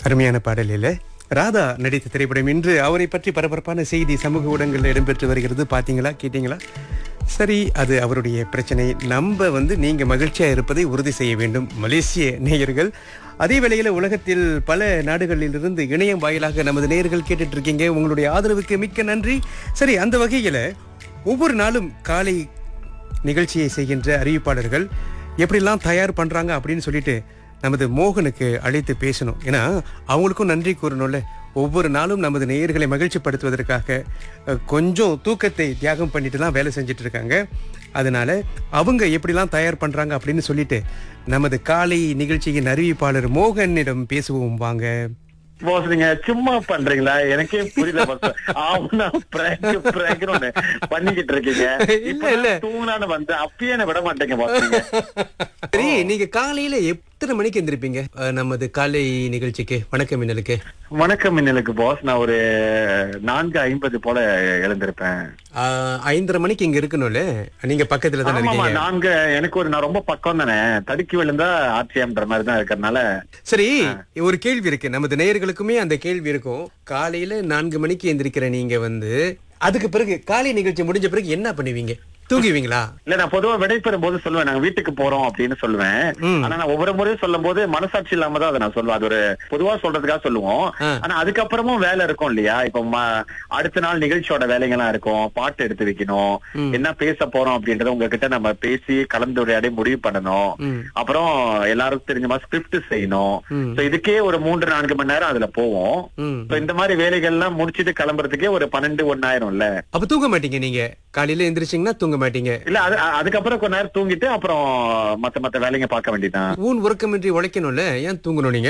அருமையான பாடலில் ராதா நடித்த திரைப்படம் இன்று அவரை பற்றி பரபரப்பான செய்தி சமூக ஊடகங்களில் இடம்பெற்று வருகிறது பார்த்தீங்களா கேட்டீங்களா சரி அது அவருடைய பிரச்சனை நம்ம வந்து நீங்க மகிழ்ச்சியா இருப்பதை உறுதி செய்ய வேண்டும் மலேசிய நேயர்கள் அதே வேளையில் உலகத்தில் பல நாடுகளிலிருந்து இணையம் வாயிலாக நமது நேயர்கள் கேட்டுட்டு இருக்கீங்க உங்களுடைய ஆதரவுக்கு மிக்க நன்றி சரி அந்த வகையில் ஒவ்வொரு நாளும் காலை நிகழ்ச்சியை செய்கின்ற அறிவிப்பாளர்கள் எப்படிலாம் தயார் பண்றாங்க அப்படின்னு சொல்லிட்டு நமது மோகனுக்கு அழைத்து பேசணும் ஏன்னா அவங்களுக்கும் நன்றி கூறணும்ல ஒவ்வொரு நாளும் நமது நேயர்களை மகிழ்ச்சிப்படுத்துவதற்காக அஹ், கொஞ்சம் தூக்கத்தை தியாகம் பண்ணிட்டு தான் வேலை செஞ்சுட்டு இருக்காங்க அதனால அவங்க எப்படிலாம் தயார் பண்றாங்க அப்படின்னு சொல்லிட்டு நமது காலை நிகழ்ச்சியின் அறிவிப்பாளர் மோகனிடம் பேசுவோம் வாங்க போஸ் நீங்க சும்மா பண்றீங்களா எனக்கே புரியல boss. ஆவுனா prank, prankன்னு ஒண்ணு பண்ணிக்கிட்டு இருக்கீங்க இல்ல, இப்ப இல்ல. தூங்கலான்னு வந்து அப்பயே என்ன விட மாட்டேங்க boss நீங்க. சரி நீங்க காலையில எத்தனை மணிக்கு எந்திருப்பீங்க அஹ், நமது காலை நிகழ்ச்சிக்கு வணக்கம் மின்னலுக்கு வணக்கம் மின்னலுக்கு பாஸ் நான் ஒரு நான்கு ஐம்பது போல எழுந்திருப்பேன் ஆஹ், ஐந்தரை மணிக்கு இங்க இருக்கணும்ல நீங்க பக்கத்துல தானே ஆமாமா இருக்கீங்க நான்கு எனக்கு ஒரு நான் ரொம்ப பக்கம் தானே தடுக்கி விழுந்தா ஆர்டிஎம்ன்ற மாதிரி தான் இருக்கறனால சரி ஒரு கேள்வி இருக்கு நமது நேயர்களுக்குமே அந்த கேள்வி இருக்கும் காலையில நான்கு மணிக்கு எந்திரிக்கிற நீங்க வந்து அதுக்கு பிறகு காலை நிகழ்ச்சி முடிஞ்ச பிறகு என்ன பண்ணுவீங்க தூங்குவீங்களா இல்ல நான் பொதுவா விடைபெறும் போது சொல்லுவேன் நாங்க வீட்டுக்கு போறோம் அப்படின்னு சொல்லுவேன் ம். ஆனா நான் ஒவ்வொரு முறையும் சொல்லும் போது மனசாட்சி இல்லாம தான் அதை நான் சொல்லுவேன் அது ஒரு பொதுவா சொல்றதுக்காக சொல்லுவோம் ஆ. ஆனா அதுக்கப்புறமும் வேலை இருக்கும் இல்லையா இப்ப ம- அடுத்த நாள் நிகழ்ச்சியோட வேலைங்கெல்லாம் இருக்கும் பாட்டு எடுத்து வைக்கணும் ம். என்ன பேச போறோம் அப்படின்றத உங்ககிட்ட நம்ம பேசி கலந்துரையாடி முடிவு பண்ணணும் ம். அப்புறம் எல்லாருக்கும் தெரிஞ்ச மாதிரி ஸ்கிரிப்ட் செய்யணும் ம். So இதுக்கே ஒரு மூன்று நான்கு மணி நேரம் அதுல போவோம் ம். So இந்த மாதிரி வேலைகள்லாம் முடிச்சிட்டு கிளம்புறதுக்கே ஒரு பன்னெண்டு ஒன்னாயிரம்ல அப்ப தூங்க மாட்டீங்க நீங்க காலையில எந்திரிச்சீங்கன்னா தூங்க மாட்டீங்க இல்ல அது அ- அதுக்கப்புறம் கொஞ்ச நேரம் தூங்கிட்டு அப்புறம் மத்த மத்த வேலைங்க பார்க்க வேண்டியதுதான் ஊன் உறக்கமின்றி உழைக்கணும்ல ஏன் தூங்கணும் நீங்க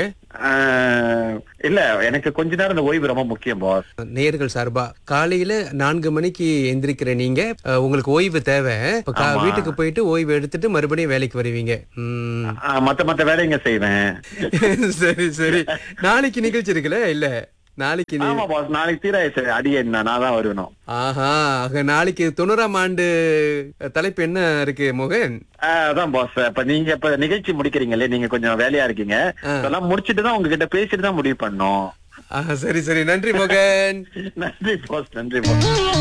ஆஹ் இல்ல எனக்கு கொஞ்ச நேரம் இந்த ஓய்வு ரொம்ப முக்கியம் பாஸ் நேயர்கள் சார்பா காலையில நான்கு மணிக்கு எந்திரிக்கிற நீங்க அஹ், உங்களுக்கு ஓய்வு தேவை இப்ப கா- ஆமா. வீட்டுக்கு போயிட்டு ஓய்வு எடுத்துட்டு மறுபடியும் வேலைக்கு வருவீங்க ம். மத்த மத்த வேலைங்க செய்வேன் சரி சரி நாளைக்கு நிகழ்ச்சி இருக்குல்ல இல்ல நாளைக்கு நீ- ஆமா பாஸ் நாளைக்கு தீராயசு அடியேன் நான் தான் வருவணும் ஆஹா ஆக நாளைக்கு தொண்ணூறாம் ஆண்டு தலைப்பு என்ன இருக்கு மோகன் ஆஹ் அதான் பாஸ் இப்ப நீங்க இப்ப நிகழ்ச்சி முடிக்கிறீங்களே நீங்க கொஞ்சம் வேலையா இருக்கீங்க அதெல்லாம் முடிச்சிட்டு தான் உங்ககிட்ட பேசிட்டு தான் முடிவு பண்ணோம் ஆஹா, சரி சரி நன்றி மோகன் நன்றி பாஸ் நன்றி பாஸ்